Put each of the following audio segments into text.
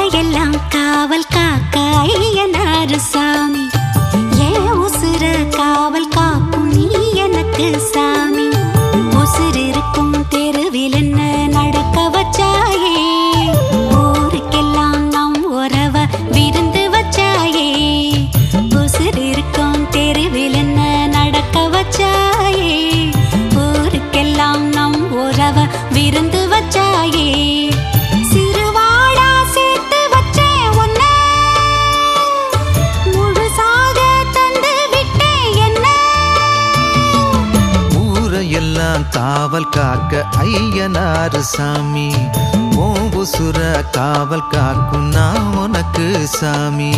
ஊரையெல்லாம் காவல் காக்க ஐயனாரு சாமி ஏன் உசுர காவல் காக்கும் நீ எனக்கு சாமி உசுர் இருக்கும் தெருவில் என்ன நடக்க வச்சாயே ஊருக்கெல்லாம் நம் உறவ விருந்து வச்சாயே உசுர் இருக்கும் தெருவில் என்ன நடக்க வச்சாயே ஊருக்கெல்லாம் நம் உறவ விருந்து வச்சாயே சிறுவாடா சேர்த்து வச்சேன் உன்னை முழுசாக தந்து விட்டேன் என்ன ஊரையெல்லாம் காவல் காக்க ஐயனாரு சாமி ஓம்புசுர காவல் காக்கும் நான் உனக்கு சாமி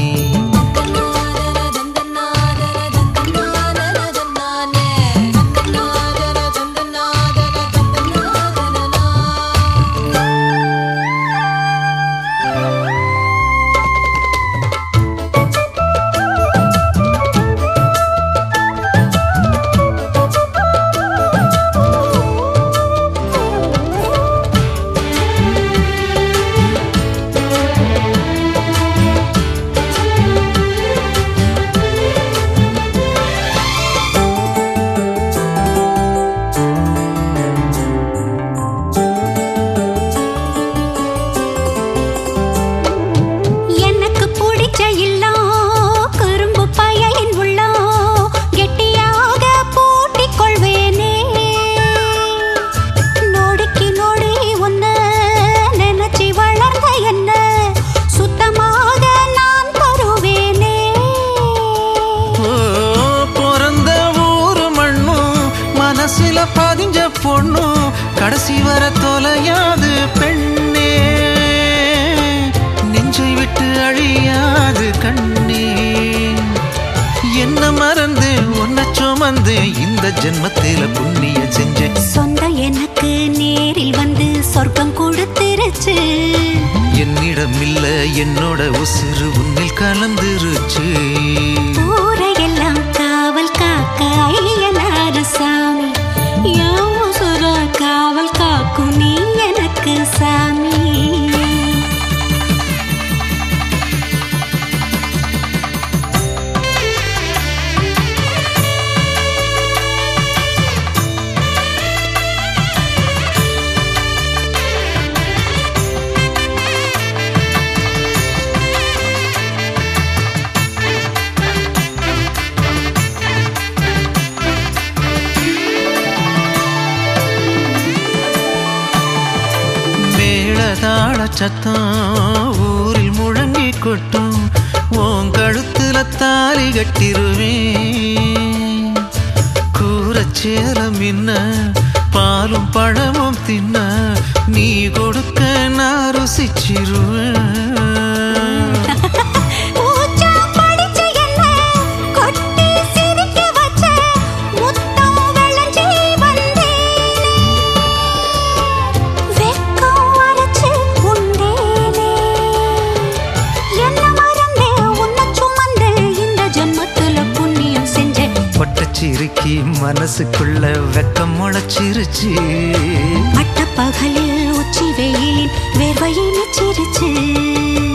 எனக்கு பிடிச்ச இல்லம் குறும்பு பயலின் உள்ளம் கெட்டியாக பூட்டிக் கொள்வேனே நொடிக்கு நொடி உன்னை நினைச்சு வளர்ந்த என்ன சுத்தமாக நான் தருவேனே ஓ, பிறந்த ஊரு மண்ணும் மனசுல பதிஞ்ச பொண்ணும் கடைசி வர தொலையாது பெண்ணே நெஞ்சை விட்டு அழியாது கண்ணே என்ன மறந்து உன்னை சுமந்து இந்த ஜென்மத்தில புண்ணியம் செஞ்சேன் சொந்தம் எனக்கு நேரில் வந்து சொர்க்கம் கொடுத்துருச்சு என்னிடம் இல்ல என்னோட உசுறு உன்னில் கலந்துருச்சு ஊரையெல்லாம் காவல் காக்க ஐயனாரு சாமி என் உசுர காவல் காக்கும் நீ எனக்கு சாமி மேளதாள சத்தம் ஊரில் முழங்கி கொட்டும் உன் கழுத்துல தாலி கட்டிருவேன் கூரச்சேலம் இன்ன பாலும் பழமும் தின்ன நீ கொடுக்க நான் ருசிச்சிருவேன் பூச்சா படிச்சு என்ன கொட்டி சிரிக்க வச்ச முத்தம் விளைஞ்சி வந்தேனே வெக்கம் அரைச்சு உண்டேனே என்ன மறந்தே உன்னை சுமந்து இந்த ஜென்மத்துல புண்ணியம் செஞ்சேன் பட்டச்சிருக்கி மனசுக்குள்ள வெக்கம் முளைச்சிருச்சு பட்ட பகலில் உச்சி வெயிலின் வேர்வையினை சிரிச்சு